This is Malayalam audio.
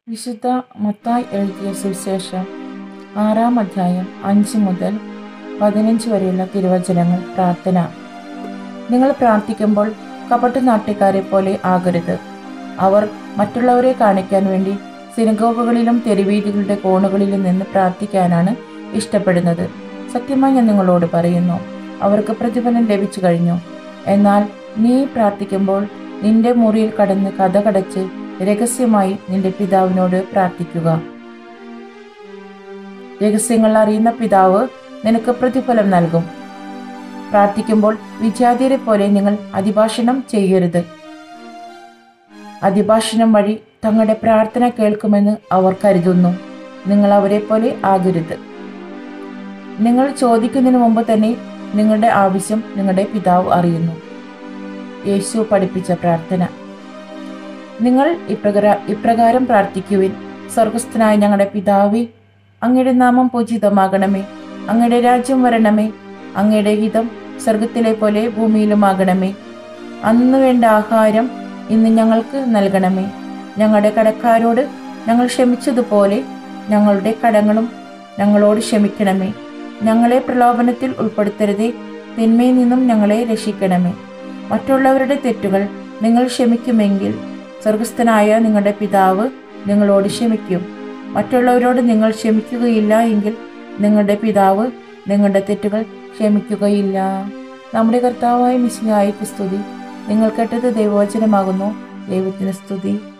വിശുദ്ധ മത്തായി എഴുതിയ സുവിശേഷം ആറാം അധ്യായം അഞ്ച് മുതൽ പതിനഞ്ച് വരെയുള്ള തിരുവചനങ്ങൾ പ്രാർത്ഥന നിങ്ങൾ പ്രാർത്ഥിക്കുമ്പോൾ കപട്ട നാട്ടുകാരെ പോലെ ആകരുത് അവർ മറ്റുള്ളവരെ കാണിക്കാൻ വേണ്ടി സിനഗോഗുകളിലും തെരുവീതികളുടെ കോണുകളിലും നിന്ന് പ്രാർത്ഥിക്കാനാണ് ഇഷ്ടപ്പെടുന്നത് സത്യമായി ഞാൻ നിങ്ങളോട് പറയുന്നു അവർക്ക് പ്രതിഫലം ലഭിച്ചു കഴിഞ്ഞു എന്നാൽ നീ പ്രാർത്ഥിക്കുമ്പോൾ നിന്റെ മുറിയിൽ കടന്ന് കഥ കടച്ച് രഹസ്യമായി നിന്റെ പിതാവിനോട് പ്രാർത്ഥിക്കുക രഹസ്യങ്ങൾ അറിയുന്ന പിതാവ് നിനക്ക് പ്രതിഫലം നൽകും പ്രാർത്ഥിക്കുമ്പോൾ വിജാതിയരെ പോലെ നിങ്ങൾ അതിഭാഷണം ചെയ്യരുത് അതിഭാഷണം വഴി തങ്ങളുടെ പ്രാർത്ഥന കേൾക്കുമെന്ന് അവർ കരുതുന്നു നിങ്ങൾ അവരെ പോലെ ആകരുത് നിങ്ങൾ ചോദിക്കുന്നതിന് മുമ്പ് തന്നെ നിങ്ങളുടെ ആവശ്യം നിങ്ങളുടെ പിതാവ് അറിയുന്നു യേശു പഠിപ്പിച്ച പ്രാർത്ഥന നിങ്ങൾ ഇപ്രകാര ഇപ്രകാരം പ്രാർത്ഥിക്കുവിൻ സ്വർഗസ്ഥനായ ഞങ്ങളുടെ പിതാവേ അങ്ങയുടെ നാമം പൂജിതമാകണമേ അങ്ങയുടെ രാജ്യം വരണമേ അങ്ങയുടെ ഹിതം സ്വർഗത്തിലെ പോലെ ഭൂമിയിലുമാകണമേ അന്ന് വേണ്ട ആഹാരം ഇന്ന് ഞങ്ങൾക്ക് നൽകണമേ ഞങ്ങളുടെ കടക്കാരോട് ഞങ്ങൾ ക്ഷമിച്ചതുപോലെ ഞങ്ങളുടെ കടങ്ങളും ഞങ്ങളോട് ക്ഷമിക്കണമേ ഞങ്ങളെ പ്രലോഭനത്തിൽ ഉൾപ്പെടുത്തരുതേ തിന്മയിൽ നിന്നും ഞങ്ങളെ രക്ഷിക്കണമേ മറ്റുള്ളവരുടെ തെറ്റുകൾ നിങ്ങൾ ക്ഷമിക്കുമെങ്കിൽ സ്വർഗസ്ഥനായ നിങ്ങളുടെ പിതാവ് നിങ്ങളോട് ക്ഷമിക്കും മറ്റുള്ളവരോട് നിങ്ങൾ ക്ഷമിക്കുകയില്ല എങ്കിൽ നിങ്ങളുടെ പിതാവ് നിങ്ങളുടെ തെറ്റുകൾ ക്ഷമിക്കുകയില്ല നമ്മുടെ കർത്താവായ മിശിഹായിക്ക് സ്തുതി നിങ്ങൾ കേട്ടത് ദൈവവചനമാകുന്നു ദൈവത്തിന് സ്തുതി